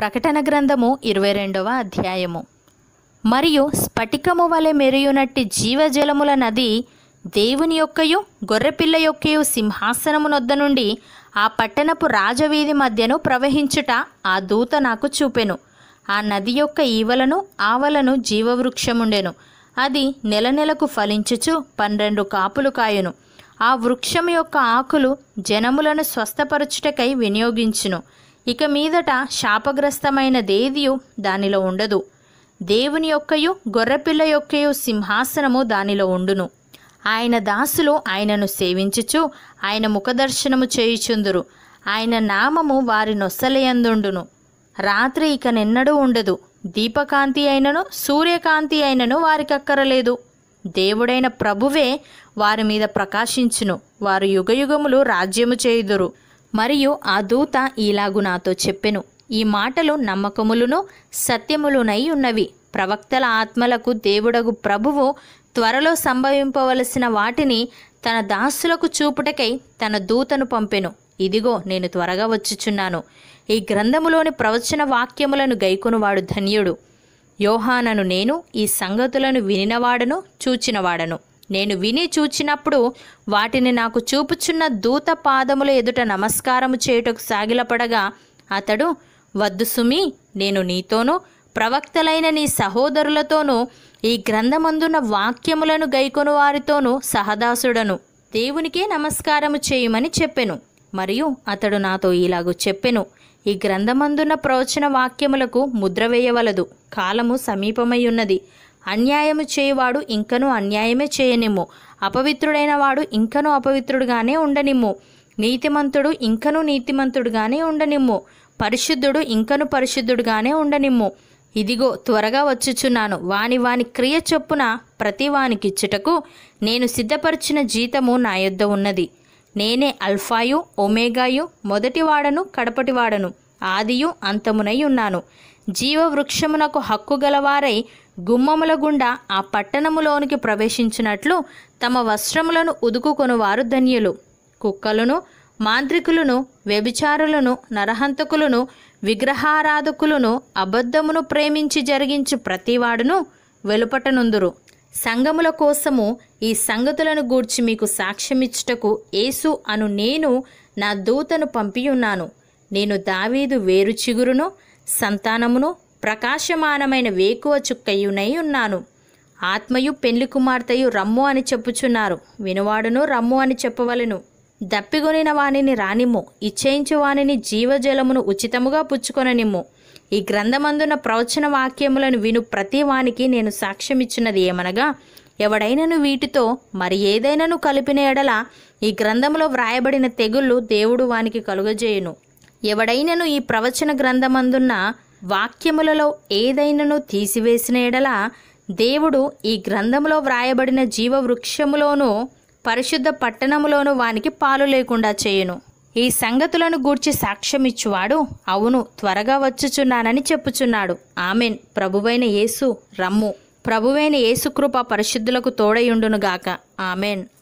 ప్రకటన గ్రంథము ఇరవై రెండవ అధ్యాయము మరియు స్ఫటికము వలె మెరియునట్టి జీవజలముల నది దేవుని యొక్కయు గొర్రెపిల్ల యొక్కయు సింహాసనమునొద్ద నుండి ఆ పట్టణపు రాజవీధి మధ్యను ప్రవహించుట ఆ దూత నాకు చూపెను ఆ నది యొక్క ఈవలను ఆవలను జీవవృక్షముండెను అది నెల నెలకు ఫలించుచు పన్నెండు కాపులు కాయును ఆ వృక్షం యొక్క ఆకులు జనములను స్వస్థపరచుటకై వినియోగించును ఇక మీదట శాపగ్రస్తమైన దేదియు దానిలో ఉండదు దేవుని యొక్కయు గొర్రెపిల్ల యొక్కయు సింహాసనము దానిలో ఉండును ఆయన దాసులు ఆయనను సేవించుచు ఆయన ముఖదర్శనము చేయుచుందురు ఆయన నామము వారి నొసలయందుండును రాత్రి ఇక నిన్నడూ ఉండదు దీపకాంతి అయినను సూర్యకాంతి అయినను వారికక్కరలేదు దేవుడైన ప్రభువే వారి మీద ప్రకాశించును వారు యుగయుగములు రాజ్యము చేయుదురు మరియు ఆ దూత ఈలాగు నాతో చెప్పెను ఈ మాటలు నమ్మకములును సత్యములునై ఉన్నవి ప్రవక్తల ఆత్మలకు దేవుడగు ప్రభువు త్వరలో సంభవింపవలసిన వాటిని తన దాసులకు చూపుటకై తన దూతను పంపెను ఇదిగో నేను త్వరగా వచ్చుచున్నాను ఈ గ్రంథములోని ప్రవచన వాక్యములను గైకొనువాడు ధన్యుడు యోహానను నేను ఈ సంగతులను వినినవాడను చూచినవాడను నేను విని చూచినప్పుడు వాటిని నాకు చూపుచున్న దూత పాదముల ఎదుట నమస్కారము చేయుటకు సాగిలపడగా అతడు వద్దు సుమి నేను నీతోనూ ప్రవక్తలైన నీ సహోదరులతోనూ ఈ గ్రంథమందున్న వాక్యములను గైకొను వారితోనూ సహదాసుడను దేవునికే నమస్కారము చేయమని చెప్పెను మరియు అతడు నాతో ఇలాగు చెప్పెను ఈ గ్రంథమందున్న ప్రవచన వాక్యములకు ముద్ర వేయవలదు కాలము సమీపమై ఉన్నది అన్యాయము చేయువాడు ఇంకను అన్యాయమే చేయనిమ్ము అపవిత్రుడైన వాడు ఇంకను అపవిత్రుడుగానే ఉండనిమ్ము నీతిమంతుడు ఇంకను నీతిమంతుడుగానే ఉండనిమ్ము పరిశుద్ధుడు ఇంకను పరిశుద్ధుడుగానే ఉండనిమ్ము ఇదిగో త్వరగా వచ్చుచున్నాను వాని వాని క్రియ చొప్పున ప్రతి వానికిచ్చుటకు నేను సిద్ధపరిచిన జీతము నా యొద్ద ఉన్నది నేనే అల్ఫాయు ఒమేగాయు మొదటివాడను కడపటివాడను ఆదియు అంతమునై ఉన్నాను జీవవృక్షమునకు హక్కు గలవారై గుమ్మముల గుండా ఆ పట్టణములోనికి ప్రవేశించినట్లు తమ వస్త్రములను ఉదుకుకొనువారు ధన్యులు కుక్కలను మాంత్రికులను వ్యభిచారులను నరహంతకులను విగ్రహారాధకులను అబద్ధమును ప్రేమించి జరిగించు ప్రతివాడును వెలుపటనుందురు సంగముల కోసము ఈ సంగతులను గూర్చి మీకు సాక్ష్యమిచ్చుటకు యేసు అను నేను నా దూతను పంపియున్నాను నేను దావీదు వేరు చిగురును సంతానమును ప్రకాశమానమైన వేకువ చుక్కయునై ఉన్నాను ఆత్మయు పెళ్లి కుమార్తెయు రమ్ము అని చెప్పుచున్నారు వినువాడును రమ్ము అని చెప్పవలెను దప్పిగొనిన వానిని రానిమ్ము ఇచ్చేయించు వానిని జీవజలమును ఉచితముగా పుచ్చుకొననిమ్ము ఈ గ్రంథమందున ప్రవచన వాక్యములను విను ప్రతి వానికి నేను సాక్ష్యమిచ్చినది ఏమనగా ఎవడైనను వీటితో మరి ఏదైనాను కలిపిన ఎడల ఈ గ్రంథములో వ్రాయబడిన తెగుళ్ళు దేవుడు వానికి కలుగజేయును ఎవడైనను ఈ ప్రవచన గ్రంథమందున్న వాక్యములలో ఏదైనను తీసివేసిన ఎడల దేవుడు ఈ గ్రంథములో వ్రాయబడిన జీవ వృక్షములోను పరిశుద్ధ పట్టణములోను వానికి పాలు లేకుండా చేయును ఈ సంగతులను గూర్చి సాక్ష్యమిచ్చువాడు అవును త్వరగా వచ్చుచున్నానని చెప్పుచున్నాడు ఆమెన్ ప్రభువైన యేసు రమ్ము ప్రభువైన యేసు కృప పరిశుద్ధులకు తోడయుండునుగాక ఆమెన్